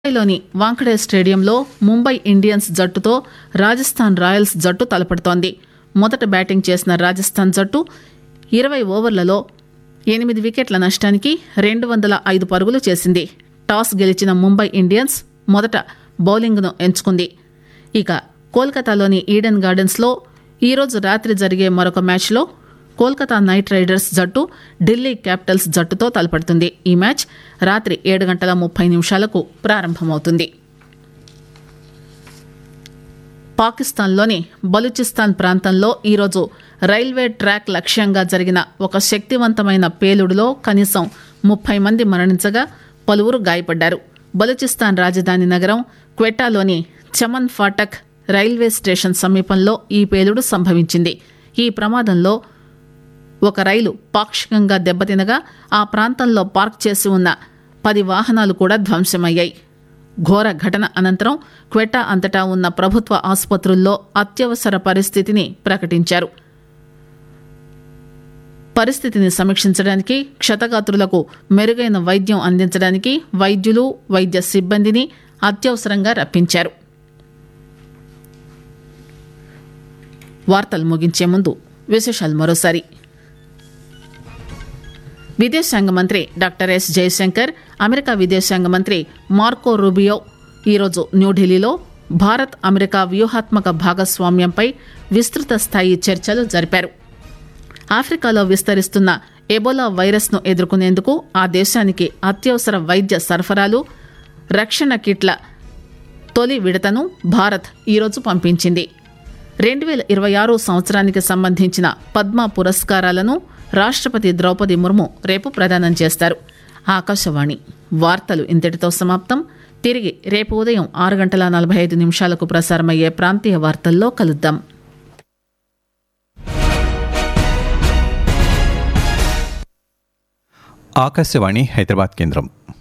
ముంబైలోని వాంఖడే స్టేడియంలో ముంబై ఇండియన్స్ జట్టుతో రాజస్థాన్ రాయల్స్ జట్టు తలపడుతోంది మొదట బ్యాటింగ్ చేసిన రాజస్థాన్ జట్టు ఇరవై ఓవర్లలో ఎనిమిది వికెట్ల నష్టానికి రెండు వందల ఐదు పరుగులు చేసింది టాస్ గెలిచిన ముంబై ఇండియన్స్ మొదట బౌలింగ్ను ఎంచుకుంది ఇక కోల్కతాలోని ఈడెన్ గార్డెన్స్లో ఈరోజు రాత్రి జరిగే మరొక మ్యాచ్లో కోల్కతా నైట్ రైడర్స్ జట్టు ఢిల్లీ క్యాపిటల్స్ జట్టుతో తలపడుతుంది ఈ మ్యాచ్ రాత్రి ఏడు గంటల ముప్పై నిమిషాలకు ప్రారంభమవుతుంది పాకిస్తాన్లోని బలూచిస్తాన్ ప్రాంతంలో ఈరోజు రైల్వే ట్రాక్ లక్ష్యంగా జరిగిన ఒక శక్తివంతమైన పేలుడులో కనీసం ముప్పై మంది మరణించగా పలువురు గాయపడ్డారు బలూచిస్తాన్ రాజధాని నగరం క్వెటాలోని చమన్ ఫాటక్ రైల్వే స్టేషన్ సమీపంలో ఈ పేలుడు సంభవించింది ఈ ప్రమాదంలో ఒక రైలు పాక్షికంగా దెబ్బతినగా ఆ ప్రాంతంలో పార్క్ చేసి ఉన్న పది వాహనాలు కూడా ధ్వంసమయ్యాయి ఘోర ఘటన అనంతరం క్వెటా అంతటా ఉన్న ప్రభుత్వ ఆసుపత్రుల్లో అత్యవసర పరిస్థితిని ప్రకటించారు పరిస్థితిని సమీక్షించడానికి క్షతగాత్రులకు మెరుగైన వైద్యం అందించడానికి వైద్యులు వైద్య సిబ్బందిని అత్యవసరంగా రప్పించారు వార్తలు ముగించే ముందు విశేషాలు మరోసారి విదేశాంగ మంత్రి డాక్టర్ ఎస్ జయశంకర్ అమెరికా విదేశాంగ మంత్రి మార్కో రూబియో ఈరోజు న్యూఢిల్లీలో భారత్ అమెరికా వ్యూహాత్మక భాగస్వామ్యంపై విస్తృత స్థాయి చర్చలు జరిపారు ఆఫ్రికాలో విస్తరిస్తున్న ఎబోలా వైరస్ను ఎదుర్కొనేందుకు ఆ దేశానికి అత్యవసర వైద్య సరఫరాలు రక్షణ కిట్ల తొలి విడతను భారత్ ఈరోజు పంపించింది రెండు వేల ఇరవై ఆరు సంవత్సరానికి సంబంధించిన పద్మ పురస్కారాలను రాష్ట్రపతి ద్రౌపది ముర్ము రేపు ప్రదానం చేస్తారు ఆకాశవాణి వార్తలు ఇంతటితో సమాప్తం తిరిగి రేపు ఉదయం ఆరు గంటల నలభై ఐదు నిమిషాలకు ప్రసారమయ్యే ప్రాంతీయ వార్తల్లో కలుద్దాం ఆకాశవాణి హైదరాబాద్ కేంద్రం